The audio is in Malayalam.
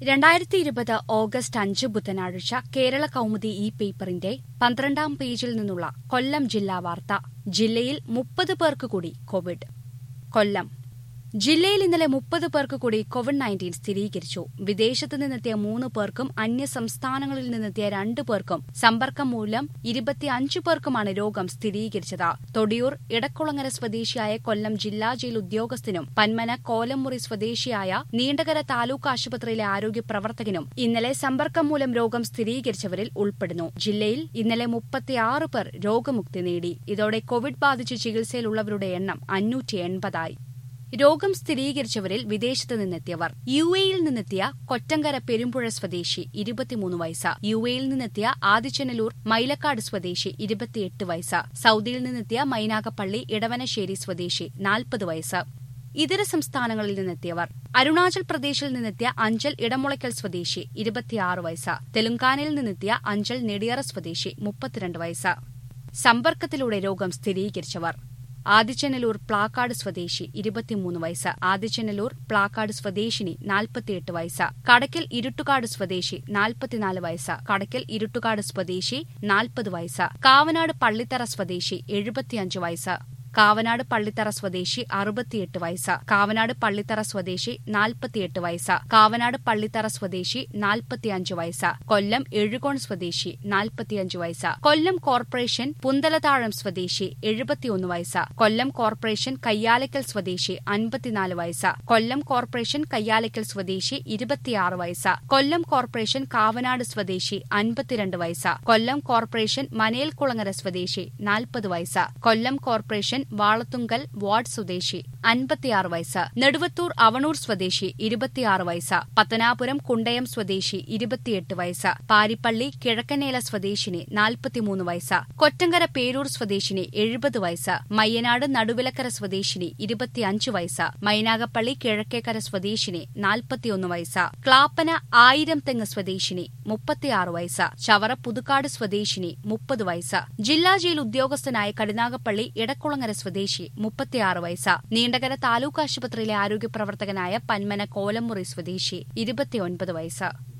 രണ്ടായിരത്തി ഇരുപത് ഓഗസ്റ്റ് അഞ്ച് ബുധനാഴ്ച കേരള കൗമുദി ഈ പേപ്പറിന്റെ പന്ത്രണ്ടാം പേജിൽ നിന്നുള്ള കൊല്ലം ജില്ലാ വാർത്ത ജില്ലയിൽ മുപ്പത് പേർക്ക് കൂടി കോവിഡ് കൊല്ലം ജില്ലയിൽ ഇന്നലെ മുപ്പത് പേർക്ക് കൂടി കോവിഡ് നയൻറ്റീൻ സ്ഥിരീകരിച്ചു വിദേശത്ത് നിന്നെത്തിയ മൂന്ന് പേർക്കും അന്യ സംസ്ഥാനങ്ങളിൽ നിന്നെത്തിയ രണ്ട് പേർക്കും സമ്പർക്കം മൂലം ഇരുപത്തിയഞ്ച് പേർക്കുമാണ് രോഗം സ്ഥിരീകരിച്ചത് തൊടിയൂർ ഇടക്കുളങ്ങര സ്വദേശിയായ കൊല്ലം ജില്ലാ ജയിൽ ഉദ്യോഗസ്ഥനും പന്മന കോലംമുറി സ്വദേശിയായ നീണ്ടകര താലൂക്ക് ആശുപത്രിയിലെ ആരോഗ്യ പ്രവർത്തകനും ഇന്നലെ സമ്പർക്കം മൂലം രോഗം സ്ഥിരീകരിച്ചവരിൽ ഉൾപ്പെടുന്നു ജില്ലയിൽ ഇന്നലെ മുപ്പത്തിയാറ് പേർ രോഗമുക്തി നേടി ഇതോടെ കോവിഡ് ബാധിച്ച് ചികിത്സയിലുള്ളവരുടെ എണ്ണം അഞ്ഞൂറ്റി എൺപതായി രോഗം സ്ഥിരീകരിച്ചവരിൽ വിദേശത്ത് നിന്നെത്തിയവർ യു എയിൽ നിന്നെത്തിയ കൊറ്റങ്കര പെരുമ്പുഴ സ്വദേശി ഇരുപത്തിമൂന്ന് വയസ്സ് യു എയിൽ നിന്നെത്തിയ ആദിച്ചനല്ലൂർ മൈലക്കാട് സ്വദേശി ഇരുപത്തിയെട്ട് വയസ്സ് സൌദിയിൽ നിന്നെത്തിയ മൈനാഗപ്പള്ളി ഇടവനശ്ശേരി സ്വദേശി നാൽപ്പത് വയസ്സ് ഇതര സംസ്ഥാനങ്ങളിൽ നിന്നെത്തിയവർ അരുണാചൽ പ്രദേശിൽ നിന്നെത്തിയ അഞ്ചൽ ഇടമുളയ്ക്കൽ സ്വദേശി ഇരുപത്തിയാറ് വയസ്സ് തെലങ്കാനയിൽ നിന്നെത്തിയ അഞ്ചൽ നെടിയറ സ്വദേശി മുപ്പത്തിരണ്ട് വയസ്സ് സമ്പർക്കത്തിലൂടെ രോഗം സ്ഥിരീകരിച്ചവർ ആദിച്ചനല്ലൂർ പ്ലാക്കാട് സ്വദേശി ഇരുപത്തിമൂന്ന് വയസ്സ് ആദിച്ചനല്ലൂർ പ്ലാക്കാട് സ്വദേശിനി നാൽപ്പത്തിയെട്ട് വയസ്സ് കടക്കൽ ഇരുട്ടുകാട് സ്വദേശി നാൽപ്പത്തിനാല് വയസ്സ് കടക്കൽ ഇരുട്ടുകാട് സ്വദേശി നാൽപ്പത് വയസ്സ് കാവനാട് പള്ളിത്തറ സ്വദേശി എഴുപത്തിയഞ്ച് വയസ്സ് കാവനാട് പള്ളിത്തറ സ്വദേശി അറുപത്തിയെട്ട് വയസ്സ് കാവനാട് പള്ളിത്തറ സ്വദേശി നാൽപ്പത്തിയെട്ട് വയസ്സ് കാവനാട് പള്ളിത്തറ സ്വദേശി നാൽപ്പത്തിയഞ്ച് വയസ്സ് കൊല്ലം എഴുകോൺ സ്വദേശി നാൽപ്പത്തിയഞ്ച് വയസ്സ് കൊല്ലം കോർപ്പറേഷൻ പുന്തലതാഴം സ്വദേശി എഴുപത്തിയൊന്ന് വയസ്സ് കൊല്ലം കോർപ്പറേഷൻ കയ്യാലക്കൽ സ്വദേശി അൻപത്തിനാല് വയസ്സ് കൊല്ലം കോർപ്പറേഷൻ കയ്യാലക്കൽ സ്വദേശി ഇരുപത്തിയാറ് വയസ്സ് കൊല്ലം കോർപ്പറേഷൻ കാവനാട് സ്വദേശി അൻപത്തിരണ്ട് വയസ്സ് കൊല്ലം കോർപ്പറേഷൻ മനേൽക്കുളങ്ങര സ്വദേശി നാൽപ്പത് വയസ്സ് കൊല്ലം കോർപ്പറേഷൻ വാളത്തുങ്കൽ വാർഡ് സ്വദേശി അൻപത്തിയാറ് വയസ്സ് നെടുവത്തൂർ അവണൂർ സ്വദേശി ഇരുപത്തിയാറ് വയസ്സ് പത്തനാപുരം കുണ്ടയം സ്വദേശി ഇരുപത്തിയെട്ട് വയസ്സ് പാരിപ്പള്ളി കിഴക്കനേല സ്വദേശിനി നാൽപ്പത്തിമൂന്ന് വയസ്സ് കൊറ്റങ്കര പേരൂർ സ്വദേശിനി എഴുപത് വയസ്സ് മയ്യനാട് നടുവിലക്കര സ്വദേശിനി ഇരുപത്തിയഞ്ച് വയസ്സ് മൈനാഗപ്പള്ളി കിഴക്കേക്കര സ്വദേശിനി നാൽപ്പത്തിയൊന്ന് വയസ്സ് ക്ലാപ്പന ആയിരം തെങ്ങ് സ്വദേശിനി മുപ്പത്തിയാറ് വയസ്സ് ചവറ പുതുക്കാട് സ്വദേശിനി മുപ്പത് വയസ്സ് ജില്ലാ ജയിൽ ഉദ്യോഗസ്ഥനായ കരുനാഗപ്പള്ളി ഇടക്കുളങ്ങര സ്വദേശി മുപ്പത്തിയാറ് വയസ്സ് നീണ്ടകര താലൂക്ക് ആശുപത്രിയിലെ ആരോഗ്യ പ്രവർത്തകനായ പന്മന കോലമുറി സ്വദേശി ഇരുപത്തിയൊൻപത് വയസ്സ്